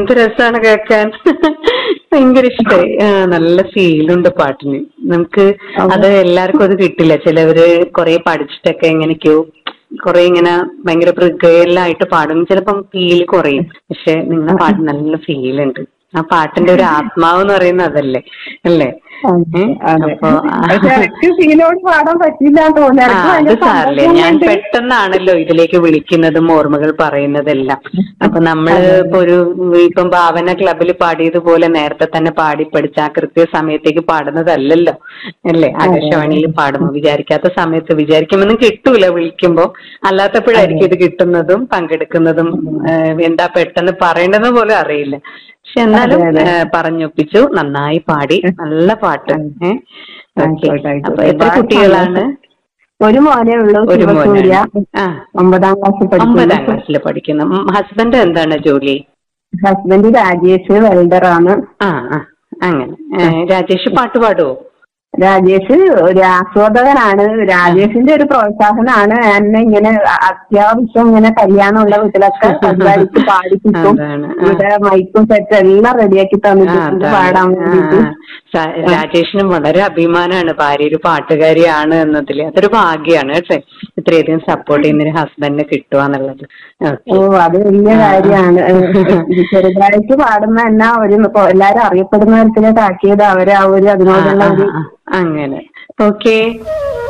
എന്ത് രസാണ് കേൾക്കാൻ ഭയങ്കര ഇഷ്ടായി ആ, നല്ല ഫീലുണ്ട് പാട്ടിന് നമുക്ക് അത് എല്ലാവർക്കും അത് കിട്ടില്ല ചിലവര് കുറെ പഠിച്ചിട്ടൊക്കെ എങ്ങനെയൊക്കെയോ കുറെ ഇങ്ങനെ ഭയങ്കര മൃഗയിലായിട്ട് പാടും ചിലപ്പം ഫീൽ കുറയും പക്ഷെ നിങ്ങളുടെ പാട്ട് നല്ല ഫീൽ ഉണ്ട് ആ പാട്ടിന്റെ ഒരു ആത്മാവ് എന്ന് പറയുന്നത് അതല്ലേ അല്ലേ ഏ? അതെ അപ്പൊ പക്ഷെ എനിക്ക് ഫീലോട് പാടാൻ പറ്റില്ല എന്ന് തോന്നുന്നു ആ, എനിക്ക് അത് ഭയങ്കര സാറില്ലേ സന്തോഷം ഞാൻ കൊണ്ട് പെട്ടെന്നാണല്ലോ ഇതിലേക്ക് വിളിക്കുന്നതും ഓർമ്മകൾ പറയുന്നതെല്ലാം അപ്പൊ നമ്മള് ഇപ്പൊ ഒരു ഇപ്പം ഭാവന ക്ലബിൽ പാടിയതുപോലെ നേരത്തെ തന്നെ പാടി പഠിച്ച ആ കൃത്യ സമയത്തേക്ക് പാടുന്നതല്ലല്ലോ അല്ലേ ആകാശവാണിയിൽ പാടുമ്പോ വിചാരിക്കാത്ത സമയത്ത് വിചാരിക്കുമ്പൊന്നും കിട്ടൂല വിളിക്കുമ്പോ അല്ലാത്തപ്പോഴായിരിക്കും ഇത് കിട്ടുന്നതും പങ്കെടുക്കുന്നതും ഏഹ്, എന്താ പെട്ടെന്ന് പറയേണ്ടത് പോലും അറിയില്ല പക്ഷെ എന്നാലും അതെ, അതെ. ഏഹ്, പറഞ്ഞൊപ്പിച്ചു നന്നായി പാടി നല്ല പാട്ട് ഏഹ് ഓക്കെ ആയിക്കോട്ടെ, ആയിക്കോട്ടെ. അപ്പൊ എത്ര ഒരുപാട് കുട്ടികളാണ് ഒരു മോനേ ഉള്ളൂ ഒരു ശിവസൂര്യ മോനാണ് ആ ഒമ്പതാം ക്ലാസ്സിൽ ഒമ്പതാം പഠിക്കുന്നു ക്ലാസ്സിൽ പഠിക്കുന്നു ഹസ്ബൻഡ് എന്താണ് ജോലി ഹസ്ബൻഡ് രാജേഷ് വെൽഡറാണ് ആ ആ അങ്ങനെ ഏ, രാജേഷ് പാട്ട് പാടുവോ രാജേഷ് ഒരു ആസ്വാദകനാണ് രാജേഷിന്റെ ഒരു പ്രോത്സാഹനമാണ് എന്നെ ഇങ്ങനെ അത്യാവശ്യം ഇങ്ങനെ കല്യാണമുള്ള വീട്ടിലൊക്കെ പരിപാടിക്ക് പാടിപ്പിക്കും അതാണ് ആ. ഇവിടെ മൈക്കും സെറ്റ് എല്ലാം റെഡിയാക്കി ആ, തന്നിട്ടുണ്ട് അതാണ്. പാടാൻ ആ, വേണ്ടിട്ട് ആ. സ- രാജേഷിനും വളരെ അഭിമാനമാണ് ഭാര്യ ഒരു പാട്ടുകാരിയാണ് എന്നതിൽ അതൊരു ഭാഗ്യമാണ് കേട്ടോ ഇത്രയധികം സപ്പോർട്ട് ചെയ്യുന്ന ഒരു ഹസ്ബൻഡിനെ കിട്ടുക എന്നുള്ളത് ഓ അത് വലിയ കാര്യമാണ് ചെറുതായിട്ട് പാടുന്ന എന്നാ ഒരു ഇപ്പൊ എല്ലാരും അറിയപ്പെടുന്ന തരത്തിലേക്ക് ആക്കിയത് അവര് ആ ഒരു അതിനോടുള്ള ഒരു അങ്ങനെ ഓക്കെ